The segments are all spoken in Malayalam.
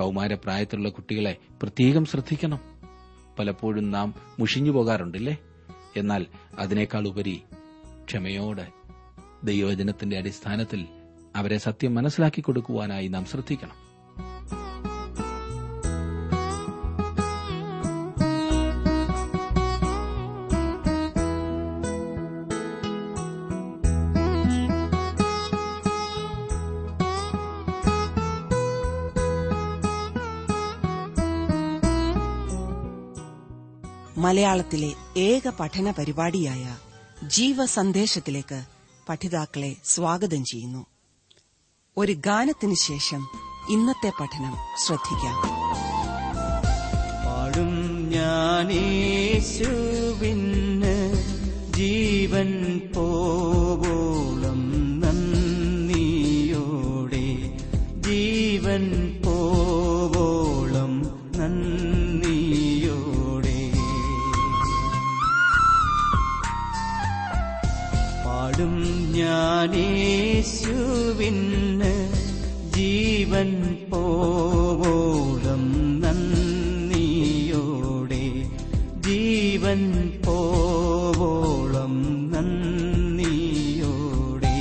കൌമാരപ്രായത്തിലുള്ള കുട്ടികളെ പ്രത്യേകം ശ്രദ്ധിക്കണം പലപ്പോഴും നാം മുഷിഞ്ഞു പോകാറുണ്ടല്ലേ എന്നാൽ അതിനേക്കാൾ ഉപരി ക്ഷമയോടെ ദൈവവചനത്തിന്റെ അടിസ്ഥാനത്തിൽ അവരെ സത്യം മനസ്സിലാക്കി കൊടുക്കുവാനായി നാം ശ്രദ്ധിക്കണം മലയാളത്തിലെ ഏക പഠന പരിപാടിയായ ജീവസന്ദേശത്തിലേക്ക് പഠിതാക്കളെ സ്വാഗതം ചെയ്യുന്നു ഒരു ഗാനത്തിനു ശേഷം ഇന്നത്തെ പഠനം ശ്രദ്ധിക്കാം പാടും ഞാനേശുവിന് ജീവൻ പോവോളം നന്ദിയോടെ ജീവൻ പോവോളം നന്ദിയോടെ പാടും ഞാനേശുവിന് ജീവൻ പോവോളം നന്ദിയോടെ ജീവൻ പോവോളം നന്ദിയോടെ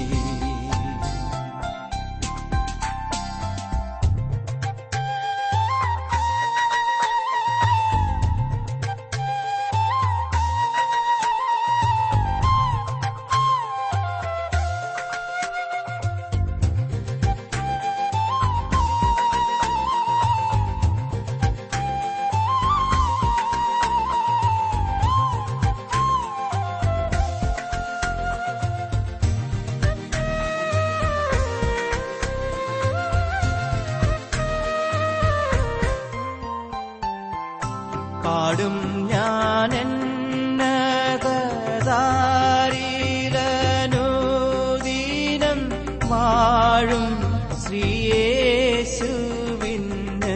പാടും ഞാൻ എന്നതാരിലനുദീനം വാഴും ശ്രീയേശുവിന്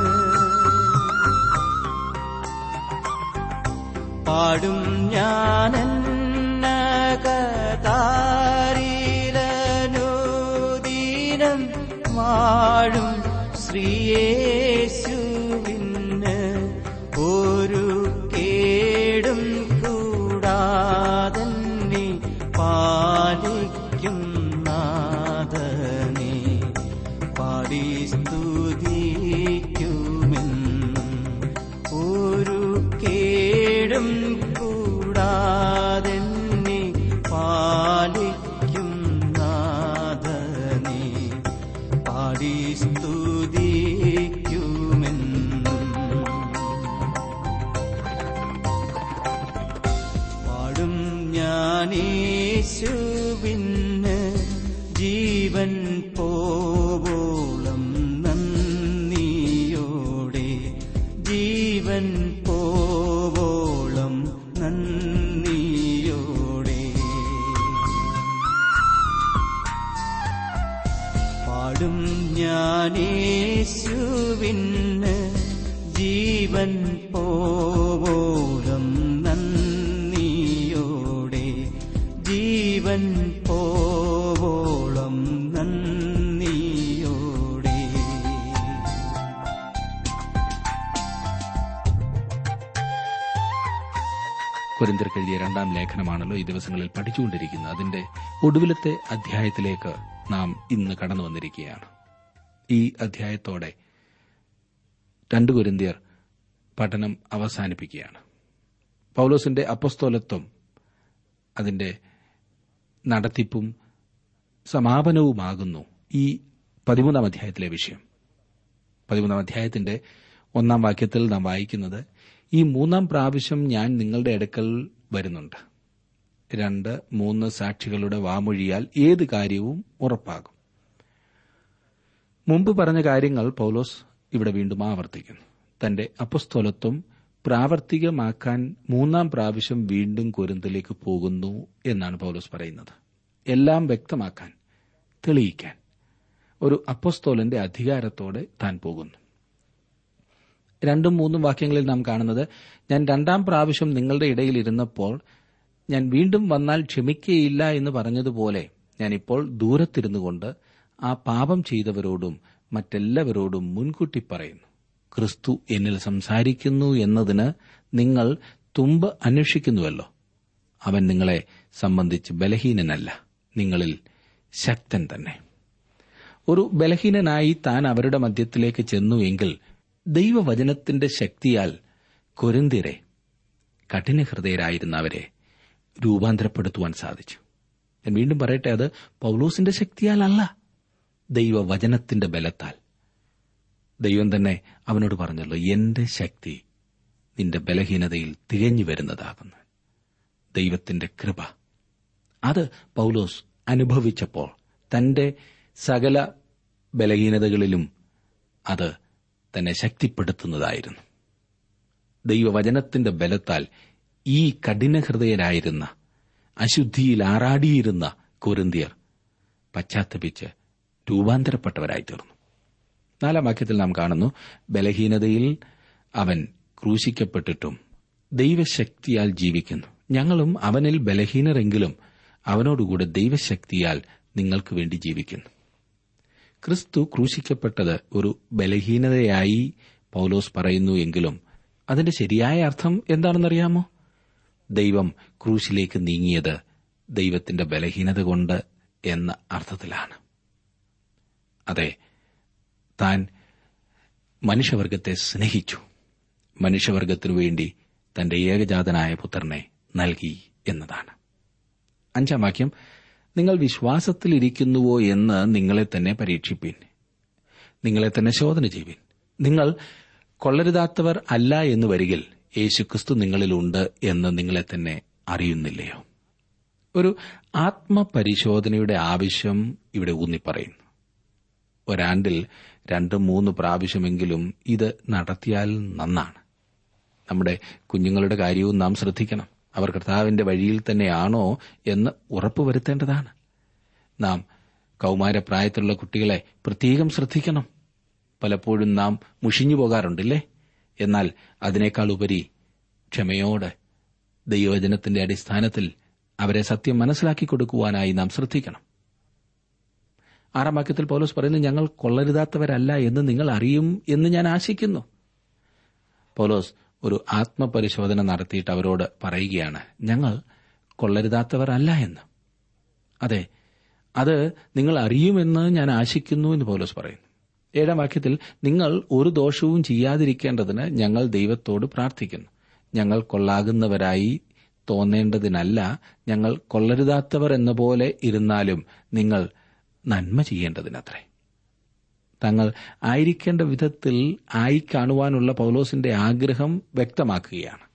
പാടും ഞാൻ എന്നതാരിലനുദീനം വാഴും ശ്രീയേശുവിന് ഒരു കേടും കൂടാതന്നെ പാലിക്കും നാഥനെ പാടി സ്തുതിക്കുമെന്നും ഒരു കേടും കൂടാതെന്നെ പാലിക്കും നാഥനെ പാടി സ്തുതിക്കുമെന്നും പാടും ഞാനേശുവിന് ജീവൻ പോവോളം നന്ദിയോടെ ജീവൻ പോവോളം നന്ദിയോടെ പാടും ഞാനേശുവിന് ജീവൻ പോവോളം നന്ദിയോടെ ജീവൻ പോവോളം നന്ദിയോടെ കുരിന്തർക്ക് എഴുതിയ രണ്ടാം ലേഖനമാണല്ലോ ഈ ദിവസങ്ങളിൽ പഠിച്ചുകൊണ്ടിരിക്കുന്നത് അതിന്റെ ഒടുവിലത്തെ അധ്യായത്തിലേക്ക് നാം ഇന്ന് കടന്നു വന്നിരിക്കുകയാണ് ഈ അധ്യായത്തോടെ രണ്ട് കുരിന്തിയർ പഠനം അവസാനിപ്പിക്കുകയാണ് പൗലോസിന്റെ അപ്പസ്തോലത്വം അതിന്റെ നടത്തിപ്പും സമാപനവുമാകുന്നു ഈ പതിമൂന്നാം അധ്യായത്തിലെ വിഷയം പതിമൂന്നാം അധ്യായത്തിന്റെ ഒന്നാം വാക്യത്തിൽ നാം വായിക്കുന്നത് ഈ മൂന്നാം പ്രാവശ്യം ഞാൻ നിങ്ങളുടെ അടുക്കൽ വരുന്നുണ്ട് രണ്ട് മൂന്ന് സാക്ഷികളുടെ വാമൊഴിയാൽ ഏത് കാര്യവും ഉറപ്പാകും മുമ്പ് പറഞ്ഞ കാര്യങ്ങൾ പൗലോസ് ഇവിടെ വീണ്ടും ആവർത്തിക്കുന്നു തന്റെ അപ്പസ്തോലത്വം പ്രാവർത്തികമാക്കാൻ മൂന്നാം പ്രാവശ്യം വീണ്ടും കുരുന്തിലേക്ക് പോകുന്നു എന്നാണ് പൗലോസ് പറയുന്നത് എല്ലാം വ്യക്തമാക്കാൻ തെളിയിക്കാൻ ഒരു അപ്പസ്തോലന്റെ അധികാരത്തോടെ താൻ പോകുന്നു രണ്ടും മൂന്നും വാക്യങ്ങളിൽ നാം കാണുന്നത് ഞാൻ രണ്ടാം പ്രാവശ്യം നിങ്ങളുടെ ഇടയിൽ ഇരുന്നപ്പോൾ ഞാൻ വീണ്ടും വന്നാൽ ക്ഷമിക്കയില്ല എന്ന് പറഞ്ഞതുപോലെ ഞാനിപ്പോൾ ദൂരത്തിരുന്നു കൊണ്ട് ആ പാപം ചെയ്തവരോടും മറ്റെല്ലാവരോടും മുൻകൂട്ടി പറയുന്നു ക്രിസ്തു എന്നിൽ സംസാരിക്കുന്നു എന്നതിന് നിങ്ങൾ തുമ്പ് അന്വേഷിക്കുന്നുവല്ലോ അവൻ നിങ്ങളെ സംബന്ധിച്ച് ബലഹീനനല്ല നിങ്ങളിൽ ശക്തൻ തന്നെ ഒരു ബലഹീനനായി താൻ അവരുടെ മധ്യത്തിലേക്ക് ചെന്നു എങ്കിൽ ദൈവവചനത്തിന്റെ ശക്തിയാൽ കൊരിന്തിരെ കഠിനഹൃദയരായിരുന്ന അവരെ രൂപാന്തരപ്പെടുത്തുവാൻ സാധിച്ചു ഞാൻ വീണ്ടും പറയട്ടെ അത് പൗലോസിന്റെ ശക്തിയാലല്ല ദൈവവചനത്തിന്റെ ബലത്താൽ ദൈവം തന്നെ അവനോട് പറഞ്ഞല്ലോ എന്റെ ശക്തി നിന്റെ ബലഹീനതയിൽ തികഞ്ഞു വരുന്നതാകുന്നു ദൈവത്തിന്റെ കൃപ അത് പൗലോസ് അനുഭവിച്ചപ്പോൾ തന്റെ സകല ബലഹീനതകളിലും അത് തന്നെ ശക്തിപ്പെടുത്തുന്നതായിരുന്നു ദൈവവചനത്തിന്റെ ബലത്താൽ ഈ കഠിനഹൃദയരായിരുന്ന അശുദ്ധിയിൽ ആറാടിയിരുന്ന കൊരിന്തിയർ പശ്ചാത്തപിച്ച് രൂപാന്തരപ്പെട്ടവരായി തീർന്നു നാലാം വാക്യത്തിൽ നാം കാണുന്നു ബലഹീനതയിൽ അവൻ ക്രൂശിക്കപ്പെട്ടിട്ടും ദൈവശക്തിയാൽ ജീവിക്കുന്നു ഞങ്ങളും അവനിൽ ബലഹീനരെങ്കിലും അവനോടുകൂടെ ദൈവശക്തിയാൽ നിങ്ങൾക്ക് വേണ്ടി ജീവിക്കുന്നു ക്രിസ്തു ക്രൂശിക്കപ്പെട്ടത് ഒരു ബലഹീനതയായി പൗലോസ് പറയുന്നു എങ്കിലും അതിന്റെ ശരിയായ അർത്ഥം എന്താണെന്നറിയാമോ ദൈവം ക്രൂശിലേക്ക് നീങ്ങിയത് ദൈവത്തിന്റെ ബലഹീനത കൊണ്ട് എന്ന അർത്ഥത്തിലാണ് അതെ താൻ മനുഷ്യവർഗത്തെ സ്നേഹിച്ചു മനുഷ്യവർഗത്തിനു വേണ്ടി തന്റെ ഏകജാതനായ പുത്രനെ നൽകി എന്നതാണ് അഞ്ചാം വാക്യം നിങ്ങൾ വിശ്വാസത്തിലിരിക്കുന്നുവോ എന്ന് നിങ്ങളെ തന്നെ പരീക്ഷിപ്പീൻ നിങ്ങളെ തന്നെ ശോധന ചെയ്യുവിൻ നിങ്ങൾ കൊള്ളരുതാത്തവർ അല്ല എന്ന് വരികിൽ യേശുക്രിസ്തു നിങ്ങളിലുണ്ട് എന്ന് നിങ്ങളെ തന്നെ അറിയുന്നില്ലയോ ഒരു ആത്മപരിശോധനയുടെ ആവശ്യം ഇവിടെ ഊന്നിപ്പറയുന്നു ഒരാണ്ടിൽ രണ്ട് മൂന്ന് പ്രാവശ്യമെങ്കിലും ഇത് നടത്തിയാൽ നന്നാണ് നമ്മുടെ കുഞ്ഞുങ്ങളുടെ കാര്യവും നാം ശ്രദ്ധിക്കണം അവർ കർത്താവിന്റെ വഴിയിൽ തന്നെയാണോ എന്ന് ഉറപ്പുവരുത്തേണ്ടതാണ് നാം കൗമാരപ്രായത്തിലുള്ള കുട്ടികളെ പ്രത്യേകം ശ്രദ്ധിക്കണം പലപ്പോഴും നാം മുഷിഞ്ഞു പോകാറുണ്ടല്ലേ എന്നാൽ അതിനേക്കാൾ ഉപരി ക്ഷമയോടെ ദൈവവചനത്തിന്റെ അടിസ്ഥാനത്തിൽ അവരെ സത്യം മനസ്സിലാക്കി കൊടുക്കുവാനായി നാം ശ്രദ്ധിക്കണം ആറാം വാക്യത്തിൽ പൗലോസ് പറയുന്നു ഞങ്ങൾ കൊള്ളരുതാത്തവരല്ല എന്ന് നിങ്ങൾ അറിയും എന്ന് ഞാൻ ആശിക്കുന്നു പൗലോസ് ഒരു ആത്മപരിശോധന നടത്തിയിട്ട് അവരോട് പറയുകയാണ് ഞങ്ങൾ കൊള്ളരുതാത്തവരല്ല എന്ന് അതെ അത് നിങ്ങൾ അറിയുമെന്ന് ഞാൻ ആശിക്കുന്നു എന്ന് പൗലോസ് പറയുന്നു ഏഴാം വാക്യത്തിൽ നിങ്ങൾ ഒരു ദോഷവും ചെയ്യാതിരിക്കേണ്ടതിന് ഞങ്ങൾ ദൈവത്തോട് പ്രാർത്ഥിക്കുന്നു ഞങ്ങൾ കൊള്ളാകുന്നവരായി തോന്നേണ്ടതിനല്ല ഞങ്ങൾ കൊള്ളരുതാത്തവർ എന്ന പോലെ ഇരുന്നാലും നിങ്ങൾ നന്മ ചെയ്യേണ്ടതിനത്രേ തങ്ങൾ ആയിരിക്കേണ്ട വിധത്തിൽ ആയി കാണുവാനുള്ള പൗലോസിന്റെ ആഗ്രഹം വ്യക്തമാക്കുകയാണ്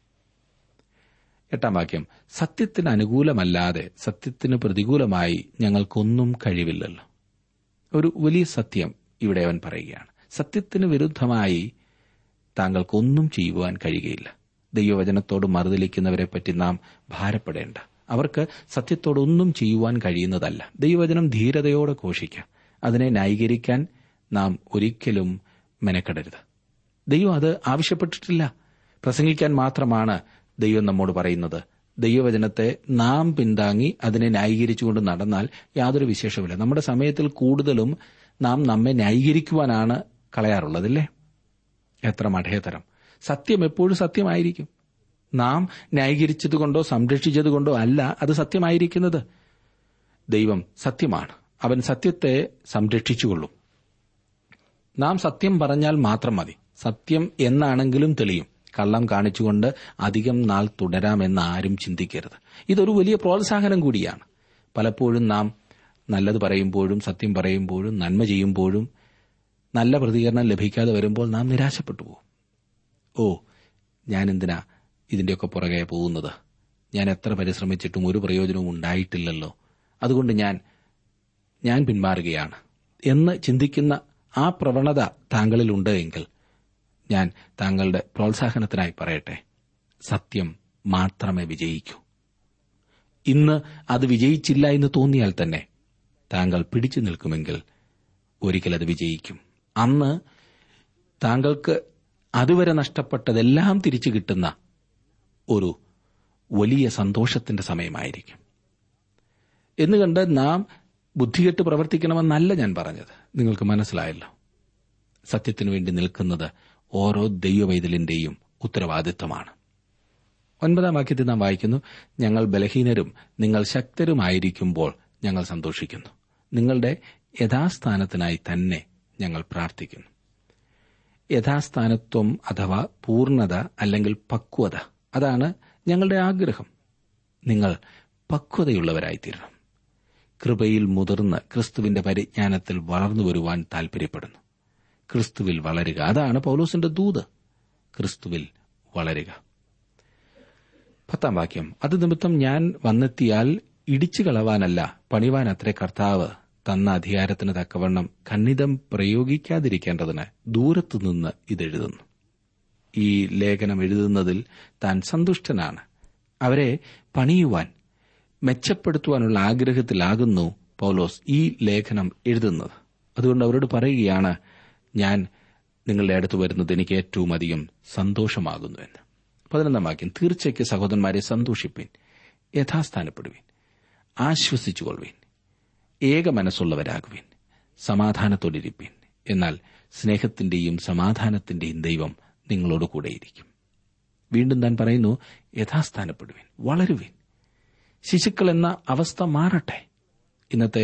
എട്ടാം വാക്യം സത്യത്തിന് അനുകൂലമല്ലാതെ സത്യത്തിന് പ്രതികൂലമായി ഞങ്ങൾക്കൊന്നും കഴിവില്ലല്ലോ ഒരു വലിയ സത്യം ഇവിടെ അവൻ പറയുകയാണ് സത്യത്തിന് വിരുദ്ധമായി താങ്കൾക്കൊന്നും ചെയ്യുവാൻ കഴിയുകയില്ല ദൈവവചനത്തോട് മറുതലിക്കുന്നവരെ പറ്റി നാം ഭാരപ്പെടേണ്ട അവർക്ക് സത്യത്തോടൊന്നും ചെയ്യുവാൻ കഴിയുന്നതല്ല ദൈവവചനം ധീരതയോടെ ഘോഷിക്കാം അതിനെ ന്യായീകരിക്കാൻ നാം ഒരിക്കലും മെനക്കെടരുത് ദൈവം അത് ആവശ്യപ്പെട്ടിട്ടില്ല പ്രസംഗിക്കാൻ മാത്രമാണ് ദൈവം നമ്മോട് പറയുന്നത് ദൈവവചനത്തെ നാം പിന്താങ്ങി അതിനെ ന്യായീകരിച്ചുകൊണ്ട് നടന്നാൽ യാതൊരു വിശേഷമില്ല നമ്മുടെ സമയത്തിൽ കൂടുതലും നാം നമ്മെ ന്യായീകരിക്കുവാനാണ് കളയാറുള്ളതല്ലേ എത്ര മഠയതരം സത്യം എപ്പോഴും സത്യമായിരിക്കും നാം ന്യായീകരിച്ചതുകൊണ്ടോ സംരക്ഷിച്ചതുകൊണ്ടോ അല്ല അത് സത്യമായിരിക്കുന്നത് ദൈവം സത്യമാണ് അവൻ സത്യത്തെ സംരക്ഷിച്ചുകൊള്ളും നാം സത്യം പറഞ്ഞാൽ മാത്രം മതി സത്യം എന്നാണെങ്കിലും തെളിയും കള്ളം കാണിച്ചുകൊണ്ട് അധികം നാൾ തുടരാമെന്ന് ആരും ചിന്തിക്കരുത് ഇതൊരു വലിയ പ്രോത്സാഹനം കൂടിയാണ് പലപ്പോഴും നാം നല്ലത് പറയുമ്പോഴും സത്യം പറയുമ്പോഴും നന്മ ചെയ്യുമ്പോഴും നല്ല പ്രതികരണം ലഭിക്കാതെ വരുമ്പോൾ നാം നിരാശപ്പെട്ടു പോകും ഓ ഞാൻ എന്തിനാ ഇതിന്റെയൊക്കെ പുറകെ പോകുന്നത് ഞാൻ എത്ര പരിശ്രമിച്ചിട്ടും ഒരു പ്രയോജനവും ഉണ്ടായിട്ടില്ലല്ലോ അതുകൊണ്ട് ഞാൻ ഞാൻ പിന്മാറുകയാണ് എന്ന് ചിന്തിക്കുന്ന ആ പ്രവണത താങ്കളിലുണ്ട് എങ്കിൽ ഞാൻ താങ്കളുടെ പ്രോത്സാഹനത്തിനായി പറയട്ടെ സത്യം മാത്രമേ വിജയിക്കൂ ഇന്ന് അത് വിജയിച്ചില്ല എന്ന് തോന്നിയാൽ തന്നെ താങ്കൾ പിടിച്ചു നിൽക്കുമെങ്കിൽ ഒരിക്കൽ അത് വിജയിക്കും അന്ന് താങ്കൾക്ക് അതുവരെ നഷ്ടപ്പെട്ടതെല്ലാം തിരിച്ചു കിട്ടുന്ന ഒരു വലിയ സന്തോഷത്തിന്റെ സമയമായിരിക്കും എന്നുകണ്ട് നാം ബുദ്ധികെട്ട് പ്രവർത്തിക്കണമെന്നല്ല ഞാൻ പറഞ്ഞത് നിങ്ങൾക്ക് മനസ്സിലായല്ലോ സത്യത്തിനു വേണ്ടി നിൽക്കുന്നത് ഓരോ ദൈവവൈതലിന്റെയും ഉത്തരവാദിത്തമാണ് ഒൻപതാം വാക്യത്തിൽ നാം വായിക്കുന്നു ഞങ്ങൾ ബലഹീനരും നിങ്ങൾ ശക്തരുമായിരിക്കുമ്പോൾ ഞങ്ങൾ സന്തോഷിക്കുന്നു നിങ്ങളുടെ യഥാസ്ഥാനത്തിനായി തന്നെ ഞങ്ങൾ പ്രാർത്ഥിക്കുന്നു യഥാസ്ഥാനത്വം അഥവാ പൂർണ്ണത അല്ലെങ്കിൽ പക്വത അതാണ് ഞങ്ങളുടെ ആഗ്രഹം നിങ്ങൾ പക്വതയുള്ളവരായിത്തീരണം കൃപയിൽ മുതിർന്ന് ക്രിസ്തുവിന്റെ പരിജ്ഞാനത്തിൽ വളർന്നു വരുവാൻ താൽപര്യപ്പെടുന്നു ക്രിസ്തുവിൽ വളരുക അതാണ് പൗലോസിന്റെ ദൂത് ക്രിസ്തുവിൽ വളരുക പത്താം വാക്യം അത് നിമിത്തം ഞാൻ വന്നെത്തിയാൽ ഇടിച്ചു കളവാനല്ല പണിവാനത്രേ കർത്താവ് തന്ന അധികാരത്തിന് തക്കവണ്ണം ഖണ്ഡിതം പ്രയോഗിക്കാതിരിക്കേണ്ടതിന് ദൂരത്തുനിന്ന് ഇതെഴുതുന്നു ഈ ലേഖനം എഴുതുന്നതിൽ താൻ സന്തുഷ്ടനാണ് അവരെ പണിയുവാൻ മെച്ചപ്പെടുത്തുവാനുള്ള ആഗ്രഹത്തിലാകുന്നു പൗലോസ് ഈ ലേഖനം എഴുതുന്നത് അതുകൊണ്ട് അവരോട് പറയുകയാണ് ഞാൻ നിങ്ങളുടെ അടുത്ത് വരുന്നത് എനിക്ക് ഏറ്റവും അധികം സന്തോഷമാകുന്നു എന്ന് പതിനൊന്നാം വാക്യം തീർച്ചയ്ക്ക് സഹോദരന്മാരെ സന്തോഷിപ്പിൻ യഥാസ്ഥാനപ്പെടുവിൻ ആശ്വസിച്ചുകൊള്ളുവിൻ ഏക മനസ്സുള്ളവരാകുവിൻ സമാധാനത്തോടിരിപ്പിൻ എന്നാൽ സ്നേഹത്തിന്റെയും സമാധാനത്തിന്റെയും ദൈവം നിങ്ങളോട് കൂടെയിരിക്കും വീണ്ടും താൻ പറയുന്നു യഥാസ്ഥാനപ്പെടുവിൻ വളരുവിൻ ശിശുക്കൾ എന്ന അവസ്ഥ മാറട്ടെ ഇന്നത്തെ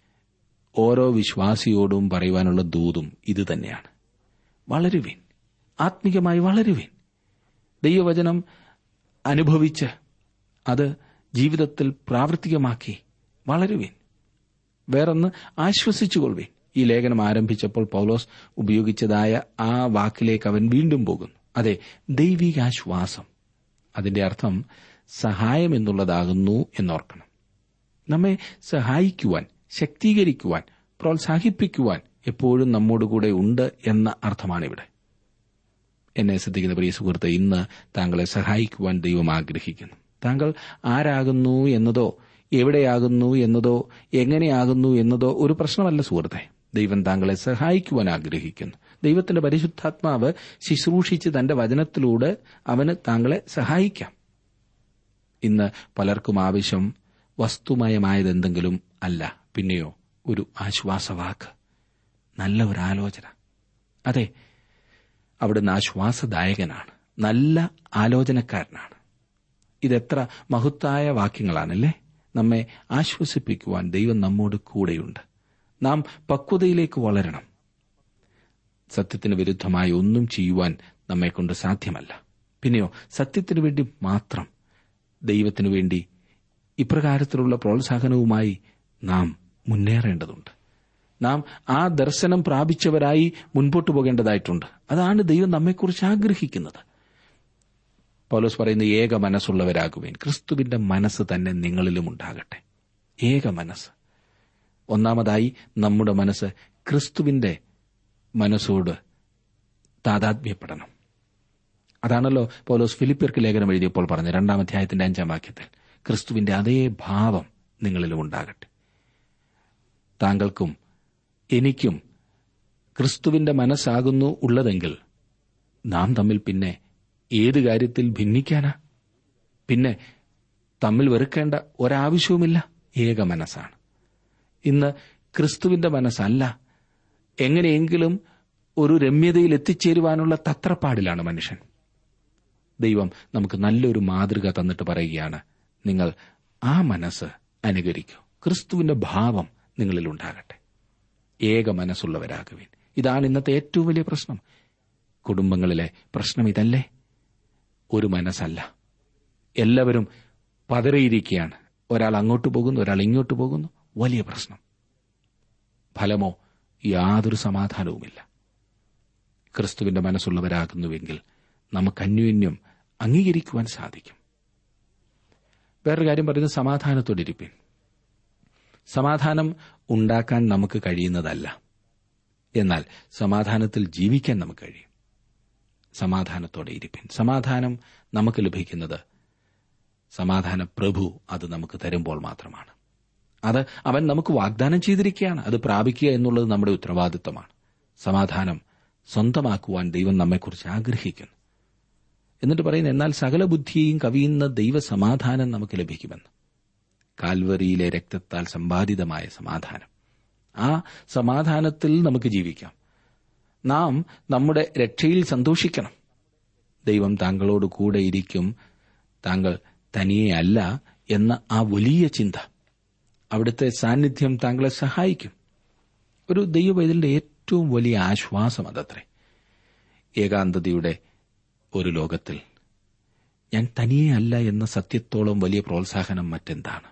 ഓരോ വിശ്വാസിയോടും പറയുവാനുള്ള ദൂതും ഇതുതന്നെയാണ് വളരുവിൻ ആത്മീകമായി വളരുവിൻ ദൈവവചനം അനുഭവിച്ച് അത് ജീവിതത്തിൽ പ്രാവർത്തികമാക്കി വളരുവിൻ വേറൊന്ന് ആശ്വസിച്ചുകൊള്ളുവിൻ ഈ ലേഖനം ആരംഭിച്ചപ്പോൾ പൗലോസ് ഉപയോഗിച്ചതായ ആ വാക്കിലേക്ക് അവൻ വീണ്ടും പോകുന്നു അതെ ദൈവികാശ്വാസം അതിന്റെ അർത്ഥം സഹായം എന്നുള്ളതാകുന്നു എന്നോർക്കണം നമ്മെ സഹായിക്കുവാൻ ശക്തീകരിക്കുവാൻ പ്രോത്സാഹിപ്പിക്കുവാൻ എപ്പോഴും നമ്മോടുകൂടെ ഉണ്ട് എന്ന അർത്ഥമാണിവിടെ എന്നെ ശ്രദ്ധിക്കുന്ന പ്രിയ സുഹൃത്തെ ഇന്ന് താങ്കളെ സഹായിക്കുവാൻ ദൈവം ആഗ്രഹിക്കുന്നു താങ്കൾ ആരാകുന്നു എന്നതോ എവിടെയാകുന്നു എന്നതോ എങ്ങനെയാകുന്നു എന്നതോ ഒരു പ്രശ്നമല്ല സുഹൃത്തെ ദൈവം താങ്കളെ സഹായിക്കുവാൻ ആഗ്രഹിക്കുന്നു ദൈവത്തിന്റെ പരിശുദ്ധാത്മാവ് ശുശ്രൂഷിച്ച് തന്റെ വചനത്തിലൂടെ അവന് താങ്കളെ സഹായിക്കാം ഇന്ന് പലർക്കും ആവശ്യം വസ്തുമയമായതെന്തെങ്കിലും അല്ല പിന്നെയോ ഒരു ആശ്വാസവാക്ക് നല്ല ഒരു ആലോചന അതെ അവിടുന്ന് ആശ്വാസദായകനാണ് നല്ല ആലോചനക്കാരനാണ് ഇതെത്ര മഹത്തായ വാക്യങ്ങളാണല്ലേ നമ്മെ ആശ്വസിപ്പിക്കുവാൻ ദൈവം നമ്മോട് കൂടെയുണ്ട് നാം പക്വതയിലേക്ക് വളരണം സത്യത്തിന് വിരുദ്ധമായി ഒന്നും ചെയ്യുവാൻ നമ്മെക്കൊണ്ട് സാധ്യമല്ല പിന്നെയോ സത്യത്തിനു വേണ്ടി മാത്രം ദൈവത്തിനു വേണ്ടി ഇപ്രകാരത്തിലുള്ള പ്രോത്സാഹനവുമായി നാം മുന്നേറേണ്ടതുണ്ട് നാം ആ ദർശനം പ്രാപിച്ചവരായി മുൻപോട്ട് പോകേണ്ടതായിട്ടുണ്ട് അതാണ് ദൈവം നമ്മെക്കുറിച്ച് ആഗ്രഹിക്കുന്നത് പൗലോസ് പറയുന്ന ഏക മനസ്സുള്ളവരാകുവേൻ ക്രിസ്തുവിന്റെ മനസ്സ് തന്നെ നിങ്ങളിലും ഉണ്ടാകട്ടെ ഏക മനസ്സ് ഒന്നാമതായി നമ്മുടെ മനസ്സ് ക്രിസ്തുവിന്റെ മനസ്സോട് താതാത്മ്യപ്പെടണം അതാണല്ലോ പൗലോസ് ഫിലിപ്പിയർക്ക് ലേഖനം എഴുതിയപ്പോൾ പറഞ്ഞ രണ്ടാം അധ്യായത്തിന്റെ അഞ്ചാം വാക്യത്തിൽ ക്രിസ്തുവിന്റെ അതേ ഭാവം നിങ്ങളിലും ഉണ്ടാകട്ടെ താങ്കൾക്കും എനിക്കും ക്രിസ്തുവിന്റെ മനസ്സാകുന്നു ഉള്ളതെങ്കിൽ നാം തമ്മിൽ പിന്നെ ഏത് കാര്യത്തിൽ ഭിന്നിക്കാനാ പിന്നെ തമ്മിൽ വെറുക്കേണ്ട ഒരാവശ്യവുമില്ല ഏക മനസ്സാണ് ഇന്ന് ക്രിസ്തുവിന്റെ മനസ്സല്ല എങ്ങനെയെങ്കിലും ഒരു രമ്യതയിൽ എത്തിച്ചേരുവാനുള്ള തത്രപ്പാടിലാണ് മനുഷ്യൻ ദൈവം നമുക്ക് നല്ലൊരു മാതൃക തന്നിട്ട് പറയുകയാണ് നിങ്ങൾ ആ മനസ്സ് അനുകരിക്കൂ ക്രിസ്തുവിന്റെ ഭാവം നിങ്ങളിൽ ഉണ്ടാകട്ടെ ഏക മനസ്സുള്ളവരാകുവിൻ ഇതാണ് ഇന്നത്തെ ഏറ്റവും വലിയ പ്രശ്നം കുടുംബങ്ങളിലെ പ്രശ്നം ഇതല്ലേ ഒരു മനസ്സല്ല എല്ലാവരും പതറിയിരിക്കുകയാണ് ഒരാൾ അങ്ങോട്ട് പോകുന്നു ഒരാൾ ഇങ്ങോട്ട് പോകുന്നു വലിയ പ്രശ്നം ഫലമോ യാതൊരു സമാധാനവുമില്ല ക്രിസ്തുവിന്റെ മനസ്സുള്ളവരാകുന്നുവെങ്കിൽ നമുക്ക് അന്യോന്യം അംഗീകരിക്കുവാൻ സാധിക്കും വേറൊരു കാര്യം പറയുന്നത് സമാധാനത്തോടിരിപ്പിൻ സമാധാനം ഉണ്ടാക്കാൻ നമുക്ക് കഴിയുന്നതല്ല എന്നാൽ സമാധാനത്തിൽ ജീവിക്കാൻ നമുക്ക് കഴിയും സമാധാനത്തോടെ ഇരിപ്പിൻ സമാധാനം നമുക്ക് ലഭിക്കുന്നത് സമാധാന പ്രഭു അത് നമുക്ക് തരുമ്പോൾ മാത്രമാണ് അത് അവൻ നമുക്ക് വാഗ്ദാനം ചെയ്തിരിക്കുകയാണ് അത് പ്രാപിക്കുക എന്നുള്ളത് നമ്മുടെ ഉത്തരവാദിത്തമാണ് സമാധാനം സ്വന്തമാക്കുവാൻ ദൈവം നമ്മെക്കുറിച്ച് ആഗ്രഹിക്കുന്നു എന്നിട്ട് പറയുന്നു എന്നാൽ സകല ബുദ്ധിയെയും കവിയുന്ന ദൈവസമാധാനം നമുക്ക് ലഭിക്കുമെന്ന് കാൽവറിയിലെ രക്തത്താൽ സമ്പാദിതമായ സമാധാനം ആ സമാധാനത്തിൽ നമുക്ക് ജീവിക്കാം നാം നമ്മുടെ രക്ഷയിൽ സന്തോഷിക്കണം ദൈവം താങ്കളോട് കൂടെ ഇരിക്കും താങ്കൾ തനിയെ അല്ല എന്ന ആ വലിയ ചിന്ത അവിടുത്തെ സാന്നിധ്യം താങ്കളെ സഹായിക്കും ഒരു ദൈവവൈതലിന്റെ ഏറ്റവും വലിയ ആശ്വാസം അതത്രേ ഏകാന്തതയുടെ ഒരു ലോകത്തിൽ ഞാൻ തനിയെ അല്ല എന്ന സത്യത്തോളം വലിയ പ്രോത്സാഹനം മറ്റെന്താണ്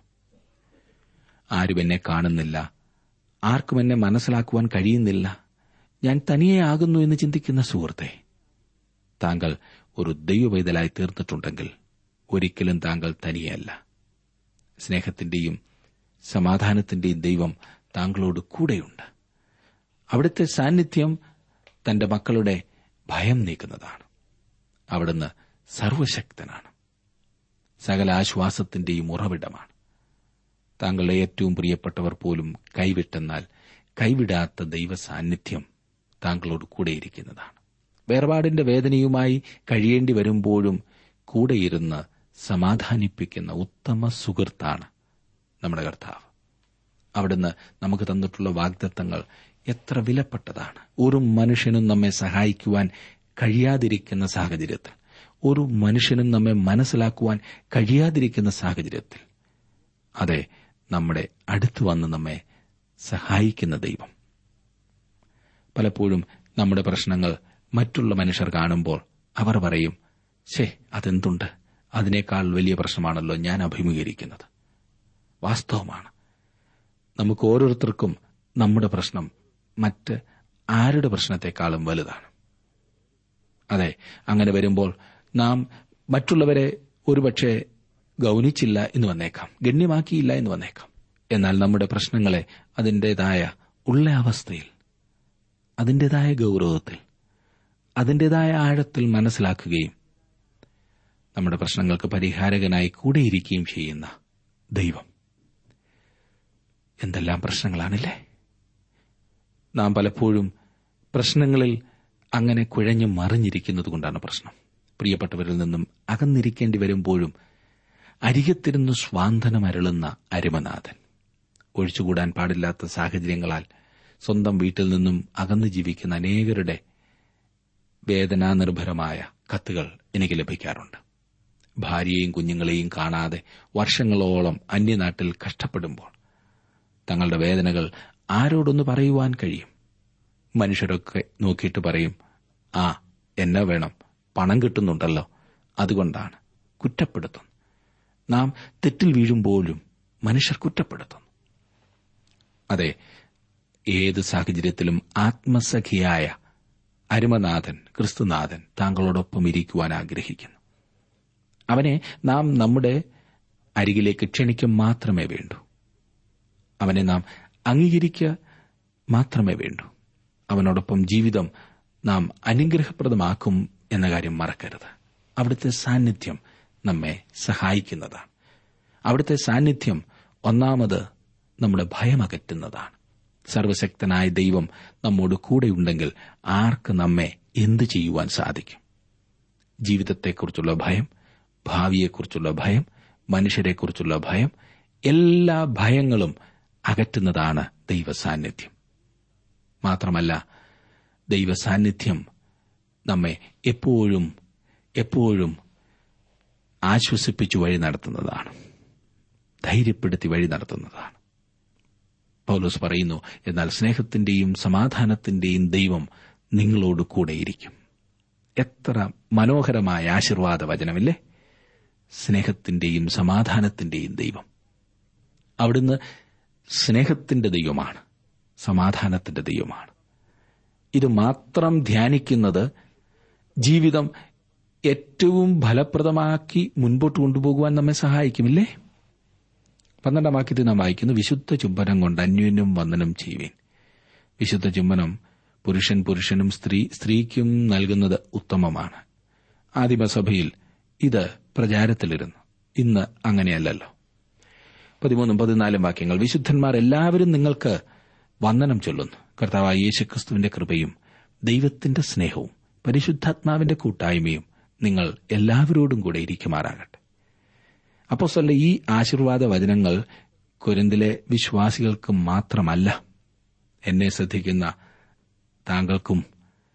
ആരും എന്നെ കാണുന്നില്ല ആർക്കും എന്നെ മനസ്സിലാക്കുവാൻ കഴിയുന്നില്ല ഞാൻ തനിയെ ആകുന്നു എന്ന് ചിന്തിക്കുന്ന സുഹൃത്തെ താങ്കൾ ഒരു ദൈവവൈതലായി തീർന്നിട്ടുണ്ടെങ്കിൽ ഒരിക്കലും താങ്കൾ തനിയല്ല സ്നേഹത്തിന്റെയും സമാധാനത്തിന്റെയും ദൈവം താങ്കളോട് കൂടെയുണ്ട് അവിടുത്തെ സാന്നിധ്യം തന്റെ മക്കളുടെ ഭയം നീക്കുന്നതാണ് അവിടുന്ന് സർവശക്തനാണ് സകല ആശ്വാസത്തിന്റെയും ഉറവിടമാണ് താങ്കളുടെ ഏറ്റവും പ്രിയപ്പെട്ടവർ പോലും കൈവിട്ടെന്നാൽ കൈവിടാത്ത ദൈവ സാന്നിധ്യം താങ്കളോട് കൂടെയിരിക്കുന്നതാണ് വേർപാടിന്റെ വേദനയുമായി കഴിയേണ്ടി വരുമ്പോഴും കൂടെയിരുന്ന് സമാധാനിപ്പിക്കുന്ന ഉത്തമ സുഹൃത്താണ് നമ്മുടെ കർത്താവ് അവിടുന്ന് നമുക്ക് തന്നിട്ടുള്ള വാഗ്ദത്തങ്ങൾ എത്ര വിലപ്പെട്ടതാണ് ഒരു മനുഷ്യനും നമ്മെ സഹായിക്കുവാൻ കഴിയാതിരിക്കുന്ന സാഹചര്യത്തിൽ ഒരു മനുഷ്യനും നമ്മെ മനസ്സിലാക്കുവാൻ കഴിയാതിരിക്കുന്ന സാഹചര്യത്തിൽ അതെ നമ്മുടെ അടുത്തു വന്ന് നമ്മെ സഹായിക്കുന്ന ദൈവം പലപ്പോഴും നമ്മുടെ പ്രശ്നങ്ങൾ മറ്റുള്ള മനുഷ്യർ കാണുമ്പോൾ അവർ പറയും ശേ അതെന്തുണ്ട് അതിനേക്കാൾ വലിയ പ്രശ്നമാണല്ലോ ഞാൻ അഭിമുഖീകരിക്കുന്നത് വാസ്തവമാണ് നമുക്ക് ഓരോരുത്തർക്കും നമ്മുടെ പ്രശ്നം മറ്റ് ആരുടെ പ്രശ്നത്തെക്കാളും വലുതാണ് അതെ അങ്ങനെ വരുമ്പോൾ നാം മറ്റുള്ളവരെ ഒരുപക്ഷെ ഗൗനിച്ചില്ല എന്ന് വന്നേക്കാം ഗണ്യമാക്കിയില്ല എന്ന് വന്നേക്കാം എന്നാൽ നമ്മുടെ പ്രശ്നങ്ങളെ അതിൻ്റെതായ ഉള്ള അവസ്ഥയിൽ അതിൻ്റെതായ ഗൗരവത്തിൽ അതിൻ്റെതായ ആഴത്തിൽ മനസ്സിലാക്കുകയും നമ്മുടെ പ്രശ്നങ്ങൾക്ക് പരിഹാരകനായി കൂടെയിരിക്കുകയും ചെയ്യുന്ന ദൈവം എന്തെല്ലാം പ്രശ്നങ്ങളാണില്ലേ നാം പലപ്പോഴും പ്രശ്നങ്ങളിൽ അങ്ങനെ കുഴഞ്ഞു മറിഞ്ഞിരിക്കുന്നത് കൊണ്ടാണ് പ്രശ്നം പ്രിയപ്പെട്ടവരിൽ നിന്നും അകന്നിരിക്കേണ്ടി വരുമ്പോഴും അരികത്തിരുന്ന് സ്വാന്തനമരളുന്ന അരുമനാഥൻ ഒഴിച്ചുകൂടാൻ പാടില്ലാത്ത സാഹചര്യങ്ങളാൽ സ്വന്തം വീട്ടിൽ നിന്നും അകന്നു ജീവിക്കുന്ന അനേകരുടെ വേദനാനിർഭരമായ കത്തുകൾ എനിക്ക് ലഭിക്കാറുണ്ട് ഭാര്യയെയും കുഞ്ഞുങ്ങളെയും കാണാതെ വർഷങ്ങളോളം അന്യനാട്ടിൽ കഷ്ടപ്പെടുമ്പോൾ തങ്ങളുടെ വേദനകൾ ആരോടൊന്ന് പറയുവാൻ കഴിയും മനുഷ്യരൊക്കെ നോക്കിയിട്ട് പറയും ആ എന്നെ വേണം പണം കിട്ടുന്നുണ്ടല്ലോ അതുകൊണ്ടാണ് കുറ്റപ്പെടുത്തുന്നു നാം തെറ്റിൽ വീഴുമ്പോഴും മനുഷ്യർ കുറ്റപ്പെടുത്തുന്നു അതെ ഏത് സാഹചര്യത്തിലും ആത്മസഖിയായ അരുമനാഥൻ ക്രിസ്തുനാഥൻ താങ്കളോടൊപ്പം ഇരിക്കുവാൻ ആഗ്രഹിക്കുന്നു അവനെ നാം നമ്മുടെ അരികിലേക്ക് ക്ഷണിക്കും മാത്രമേ വേണ്ടൂ അവനെ നാം അംഗീകരിക്കുക മാത്രമേ വേണ്ടൂ അവനോടൊപ്പം ജീവിതം നാം അനുഗ്രഹപ്രദമാക്കും എന്ന കാര്യം മറക്കരുത് അവിടുത്തെ സാന്നിധ്യം നമ്മെ സഹായിക്കുന്നതാണ് അവിടുത്തെ സാന്നിധ്യം ഒന്നാമത് നമ്മുടെ ഭയമകറ്റുന്നതാണ് സർവശക്തനായ ദൈവം നമ്മോട് കൂടെയുണ്ടെങ്കിൽ ആർക്ക് നമ്മെ എന്ത് ചെയ്യുവാൻ സാധിക്കും ജീവിതത്തെക്കുറിച്ചുള്ള ഭയം ഭാവിയെക്കുറിച്ചുള്ള ഭയം മനുഷ്യരെക്കുറിച്ചുള്ള ഭയം എല്ലാ ഭയങ്ങളും അകറ്റുന്നതാണ് ദൈവസാന്നിധ്യം മാത്രമല്ല ദൈവസാന്നിധ്യം നമ്മെ എപ്പോഴും എപ്പോഴും ആശ്വസിപ്പിച്ചു വഴി നടത്തുന്നതാണ് ധൈര്യപ്പെടുത്തി വഴി നടത്തുന്നതാണ് പൗലോസ് പറയുന്നു എന്നാൽ സ്നേഹത്തിന്റെയും സമാധാനത്തിന്റെയും ദൈവം നിങ്ങളോട് കൂടെയിരിക്കും എത്ര മനോഹരമായ ആശീർവാദ വചനമില്ലേ സ്നേഹത്തിന്റെയും സമാധാനത്തിന്റെയും ദൈവം അവിടുന്ന് സ്നേഹത്തിന്റെ ദൈവമാണ് സമാധാനത്തിന്റെ ദൈവമാണ് ഇത് മാത്രം ധ്യാനിക്കുന്നത് ജീവിതം ഏറ്റവും ഫലപ്രദമാക്കി മുൻപോട്ട് കൊണ്ടുപോകുവാൻ നമ്മെ സഹായിക്കുമില്ലേ പന്ത്രണ്ടാം വാക്യത്തിൽ നാം വായിക്കുന്നു വിശുദ്ധ ചുംബനം കൊണ്ട് അന്യോന്യം വന്ദനം ചെയ്യുവേൻ വിശുദ്ധ ചുംബനം പുരുഷൻ പുരുഷനും സ്ത്രീ സ്ത്രീക്കും നൽകുന്നത് ഉത്തമമാണ് ആദിമസഭയിൽ ഇത് പ്രചാരത്തിലിരുന്നു ഇന്ന് അങ്ങനെയല്ലല്ലോ പതിമൂന്നും പതിനാലും വാക്യങ്ങൾ വിശുദ്ധന്മാർ എല്ലാവരും നിങ്ങൾക്ക് വന്ദനം ചൊല്ലുന്നു കർത്താവായ യേശുക്രിസ്തുവിന്റെ കൃപയും ദൈവത്തിന്റെ സ്നേഹവും പരിശുദ്ധാത്മാവിന്റെ കൂട്ടായ്മയും നിങ്ങൾ എല്ലാവരോടും കൂടെ ഇരിക്കുമാറാകട്ടെ അപ്പോസ്തലന്റെ ഈ ആശീർവാദ വചനങ്ങൾ കൊരിന്തിലെ വിശ്വാസികൾക്ക് മാത്രമല്ല എന്നെ ശ്രദ്ധിക്കുന്ന താങ്കൾക്കും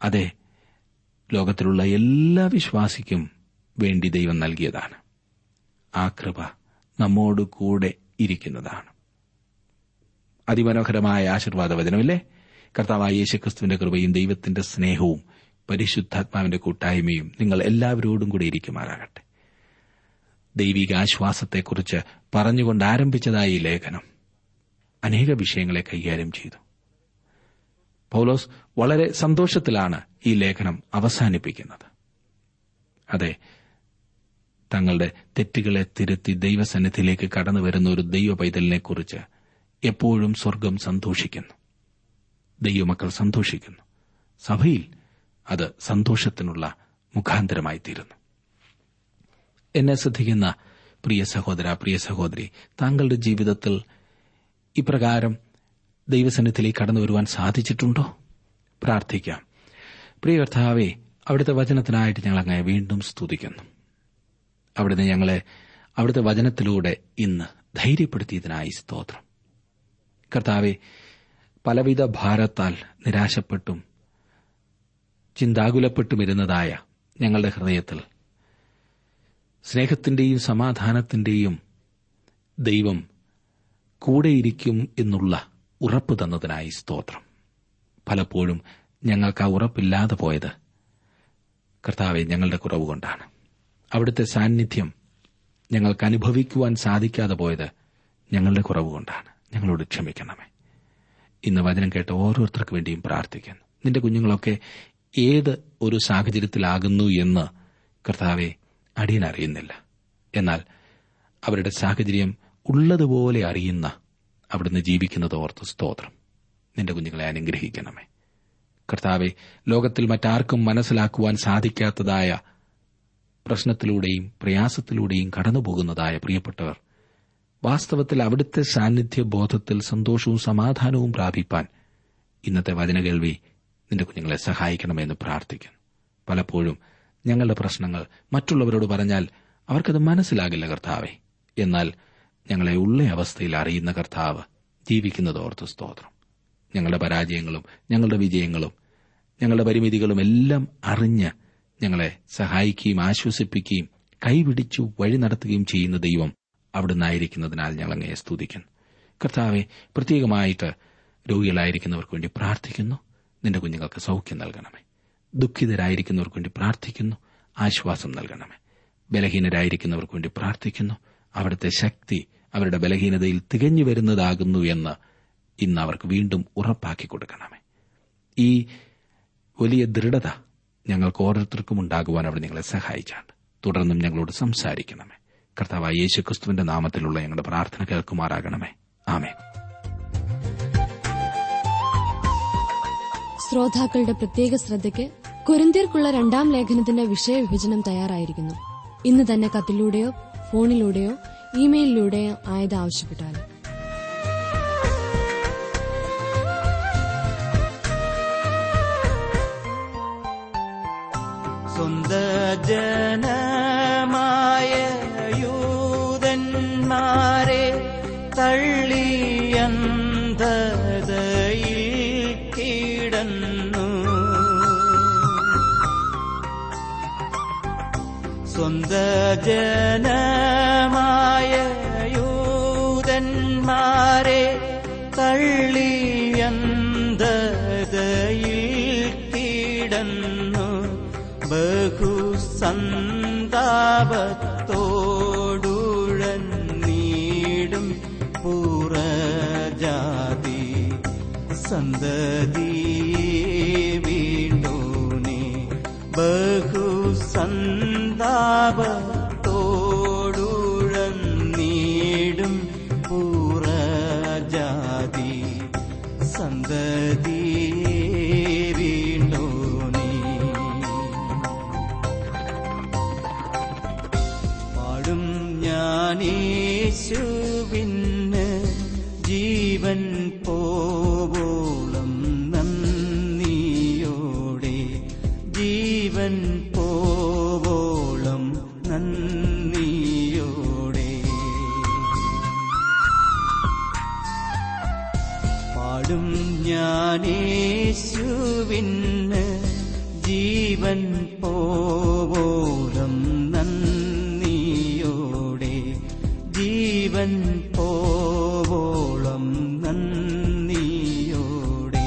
അതെ ലോകത്തിലുള്ള എല്ലാ വിശ്വാസിക്കും വേണ്ടി ദൈവം നൽകിയതാണ് ആ കൃപ നമ്മോട് കൂടെ ഇരിക്കുന്നതാണ് അതിമനോഹരമായ ആശീർവാദ വചനമില്ലേ കർത്താവായ യേശുക്രിസ്തുവിന്റെ കൃപയും ദൈവത്തിന്റെ സ്നേഹവും പരിശുദ്ധാത്മാവിന്റെ കൂട്ടായ്മയും നിങ്ങൾ എല്ലാവരോടും കൂടി ഇരിക്കുമാറാകട്ടെ ദൈവിക ആശ്വാസത്തെക്കുറിച്ച് പറഞ്ഞുകൊണ്ട് ആരംഭിച്ചതായ ഈ ലേഖനം അനേക വിഷയങ്ങളെ കൈകാര്യം ചെയ്തു പൗലോസ് വളരെ സന്തോഷത്തിലാണ് ഈ ലേഖനം അവസാനിപ്പിക്കുന്നത് അതെ തങ്ങളുടെ തെറ്റുകളെ തിരുത്തി ദൈവസന്നിധിയിലേക്ക് കടന്നു വരുന്ന ഒരു ദൈവ പൈതലിനെക്കുറിച്ച് എപ്പോഴും സ്വർഗം സന്തോഷിക്കുന്നു ദൈവമക്കൾ സന്തോഷിക്കുന്നു സഭയിൽ അത് സന്തോഷത്തിനുള്ള മുഖാന്തരമായി തീരുന്നു എന്നെ ശ്രദ്ധിക്കുന്ന പ്രിയ സഹോദര പ്രിയ സഹോദരി താങ്കളുടെ ജീവിതത്തിൽ ഇപ്രകാരം ദൈവസന്നിധിയിലേക്ക് കടന്നു വരുവാൻ സാധിച്ചിട്ടുണ്ടോ പ്രാർത്ഥിക്കാം പ്രിയ കർത്താവെ അവിടുത്തെ വചനത്തിനായിട്ട് ഞങ്ങൾ അങ്ങനെ വീണ്ടും സ്തുതിക്കുന്നു അവിടുന്ന് ഞങ്ങളെ അവിടുത്തെ വചനത്തിലൂടെ ഇന്ന് ധൈര്യപ്പെടുത്തിയതിനായി സ്തോത്രം കർത്താവെ പലവിധ ഭാരത്താൽ നിരാശപ്പെട്ടും ചിന്താകുലപ്പെട്ടുമിരുന്നതായ ഞങ്ങളുടെ ഹൃദയത്തിൽ സ്നേഹത്തിന്റെയും സമാധാനത്തിന്റെയും ദൈവം കൂടെയിരിക്കും എന്നുള്ള ഉറപ്പ് തന്നതിനായി സ്തോത്രം പലപ്പോഴും ഞങ്ങൾക്ക് ആ ഉറപ്പില്ലാതെ പോയത് കർത്താവെ ഞങ്ങളുടെ കുറവ് കൊണ്ടാണ് അവിടുത്തെ സാന്നിധ്യം ഞങ്ങൾക്ക് അനുഭവിക്കുവാൻ സാധിക്കാതെ പോയത് ഞങ്ങളുടെ കുറവ് കൊണ്ടാണ് ഞങ്ങളോട് ക്ഷമിക്കണമേ ഇന്ന് വചനം കേട്ട ഓരോരുത്തർക്ക് വേണ്ടിയും പ്രാർത്ഥിക്കുന്നു നിന്റെ കുഞ്ഞുങ്ങളൊക്കെ ഏത് ഒരു സാഹചര്യത്തിലാകുന്നു എന്ന് കർത്താവെ അടിയൻ അറിയുന്നില്ല എന്നാൽ അവരുടെ സാഹചര്യം ഉള്ളതുപോലെ അറിയുന്ന അവിടുന്ന് ജീവിക്കുന്നത് ഓർത്ത് സ്തോത്രം നിന്റെ കുഞ്ഞുങ്ങളെ അനുഗ്രഹിക്കണമേ കർത്താവെ ലോകത്തിൽ മറ്റാർക്കും മനസ്സിലാക്കുവാൻ സാധിക്കാത്തതായ പ്രശ്നത്തിലൂടെയും പ്രയാസത്തിലൂടെയും കടന്നുപോകുന്നതായ പ്രിയപ്പെട്ടവർ വാസ്തവത്തിൽ അവിടുത്തെ സാന്നിധ്യ ബോധത്തിൽ സന്തോഷവും സമാധാനവും പ്രാപിപ്പാൻ ഇന്നത്തെ വചനകേൾവി നിന്റെ കുഞ്ഞുങ്ങളെ സഹായിക്കണമെന്ന് പ്രാർത്ഥിക്കുന്നു പലപ്പോഴും ഞങ്ങളുടെ പ്രശ്നങ്ങൾ മറ്റുള്ളവരോട് പറഞ്ഞാൽ അവർക്കത് മനസ്സിലാകില്ല കർത്താവെ എന്നാൽ ഞങ്ങളെ ഉള്ള അവസ്ഥയിൽ അറിയുന്ന കർത്താവ് ജീവിക്കുന്നത് ഓർത്ത് സ്തോത്രം ഞങ്ങളുടെ പരാജയങ്ങളും ഞങ്ങളുടെ വിജയങ്ങളും ഞങ്ങളുടെ പരിമിതികളും എല്ലാം അറിഞ്ഞ് ഞങ്ങളെ സഹായിക്കുകയും ആശ്വസിപ്പിക്കുകയും കൈപിടിച്ചു വഴി നടത്തുകയും ചെയ്യുന്ന ദൈവം അവിടുന്നായിരിക്കുന്നതിനാൽ ഞങ്ങൾ അങ്ങയെ സ്തുതിക്കുന്നു കർത്താവെ പ്രത്യേകമായിട്ട് രോഗികളായിരിക്കുന്നവർക്ക് വേണ്ടി പ്രാർത്ഥിക്കുന്നു നിന്റെ കുഞ്ഞുങ്ങൾക്ക് സൗഖ്യം നൽകണമേ ദുഃഖിതരായിരിക്കുന്നവർക്ക് വേണ്ടി പ്രാർത്ഥിക്കുന്നു ആശ്വാസം നൽകണമേ ബലഹീനരായിരിക്കുന്നവർക്ക് വേണ്ടി പ്രാർത്ഥിക്കുന്നു അവിടുത്തെ ശക്തി അവരുടെ ബലഹീനതയിൽ തികഞ്ഞു വരുന്നതാകുന്നു എന്ന് ഇന്ന് അവർക്ക് വീണ്ടും ഉറപ്പാക്കി കൊടുക്കണമേ ഈ വലിയ ദൃഢത ഞങ്ങൾക്ക് ഓരോരുത്തർക്കും ഉണ്ടാകുവാൻ അവിടെ നിങ്ങളെ സഹായിച്ചാണ് തുടർന്നും ഞങ്ങളോട് സംസാരിക്കണമേ കർത്താവായ യേശു ക്രിസ്തുവിന്റെ നാമത്തിലുള്ള ഞങ്ങളുടെ പ്രാർത്ഥന കേൾക്കുമാറാകണമേ ആമേ ശ്രോതാക്കളുടെ പ്രത്യേക ശ്രദ്ധയ്ക്ക് കുരിന്തിയർക്കുള്ള രണ്ടാം ലേഖനത്തിന്റെ വിഷയവിഭജനം തയ്യാറായിരിക്കുന്നു ഇന്ന് തന്നെ കത്തിലൂടെയോ ഫോണിലൂടെയോ ഇമെയിലിലൂടെയോ ആയത് ആവശ്യപ്പെട്ടാൽ സ്വന്ത ജനമായ യൂതന്മാരെ തള്ളിയന്തതയിൽ കിടന്നു സ്വന്ത ജനമായ യൂതന്മാരെ തള്ളിയന്തതയിൽ കിടന്നു ബഹുസന്താപത്തോടുഴന്നീടും പുറജാതി സന്തതി വീണ്ടോനെ ബഹുസന്താപത്തോടുഴന്നീടും പുറജാതി സന്തതി വീണ്ടോനെ പാടും ഞാനേശുവിന് ജീവൻ പോവോളം നന്ദിയോടെ ജീവൻ പോവോളം നന്ദിയോടെ പാടും ഞാനേശുവിന് ജീവൻ പോവോളം നന്ദിയോടെ ജീവൻ പോവോളം നന്ദിയോടെ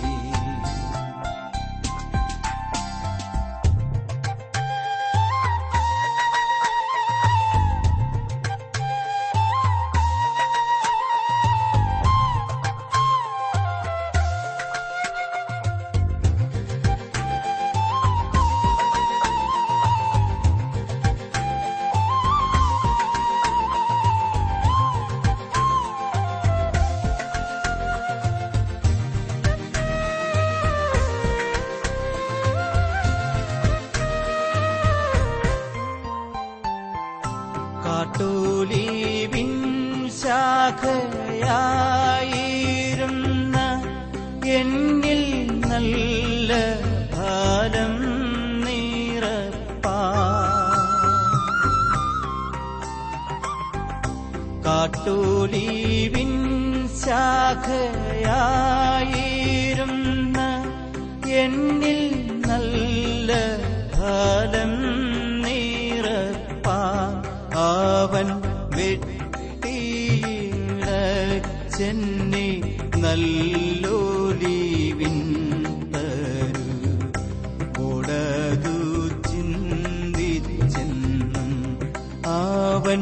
കാട്ടൂലീവിൻ ശാഖയായിരുന്ന എന്നിൽ നല്ല ഫലം നീറപ്പാ കാട്ടൂലീവിൻ ശാഖയായിരുന്ന എന്നിൽ നല്ല ഫലം നീറപ്പാ അവൻ വെട്ടിയിളച്ചെന്നെ നല്ലോലീവിൻ തരു കൊടതു ചിന്തിച്ചെന്നും അവൻ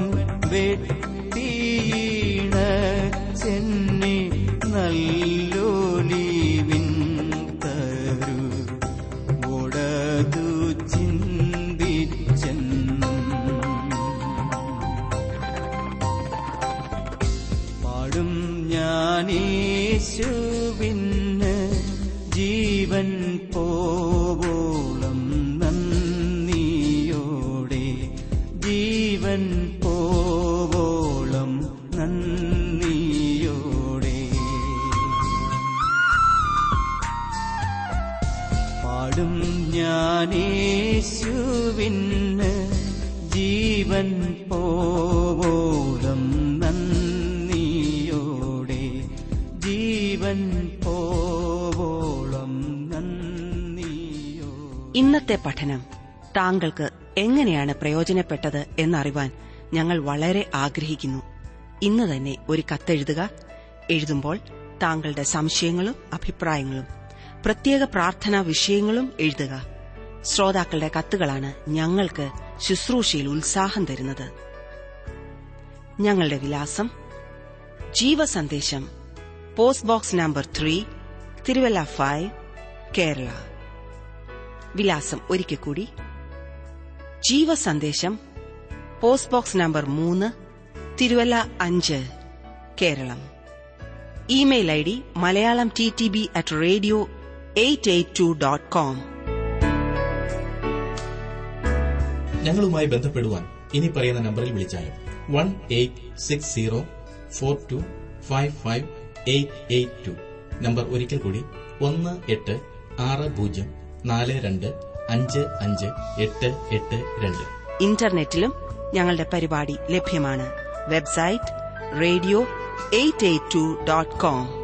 വെട്ടിയിണച്ചെന്നെ നല്ലോലീവിൻ തരു ഒടതു ചിന്തിച്ചെന്നും പാടും ഞാനേശുവിന് ജീവൻ പോവോളം നന്ദിയോടെ ജീവൻ പോവോളം നന്ദിയോടെ പാടും ഞാനേശുവിന് ജീവൻ പോവോളം നന്ദിയോടെ ജീവൻ പോവോളം നന്ദിയോടെ ഇന്നത്തെ പഠനം താങ്കൾക്ക് എങ്ങനെയാണ് പ്രയോജനപ്പെട്ടത് എന്നറിവാൻ ഞങ്ങൾ വളരെ ആഗ്രഹിക്കുന്നു ഇന്ന് തന്നെ ഒരു കത്തെഴുതുക എഴുതുമ്പോൾ താങ്കളുടെ സംശയങ്ങളും അഭിപ്രായങ്ങളും പ്രത്യേക പ്രാർത്ഥനാ വിഷയങ്ങളും എഴുതുക ശ്രോതാക്കളുടെ കത്തുകളാണ് ഞങ്ങൾക്ക് ശുശ്രൂഷയിൽ ഉത്സാഹം തരുന്നത് ഞങ്ങളുടെ വിലാസം Jeevasandesham post box number three Thiruvalla five Kerala വിലാസം ഒരിക്കൽ കൂടി ജീവസന്ദേശം പോസ്റ്റ് ബോക്സ് നമ്പർ മൂന്ന് തിരുവല്ല അഞ്ച് Keralam email I D Malayalam T T B at radio eight eight two dot com ഞങ്ങളുമായി ബന്ധപ്പെടുവാൻ ഇനി പറയുന്ന നമ്പറിൽ വിളിച്ചാലും one eight six zero four two five five eight eight two number ഒരിക്കൽ കൂടി ഒന്ന് എട്ട് ആറ് പൂജ്യം നാല് രണ്ട് അഞ്ച് അഞ്ച് എട്ട് എട്ട് രണ്ട് ഇന്റർനെറ്റിലും ഞങ്ങളുടെ പരിപാടി ലഭ്യമാണ് website radio eight eight two dot com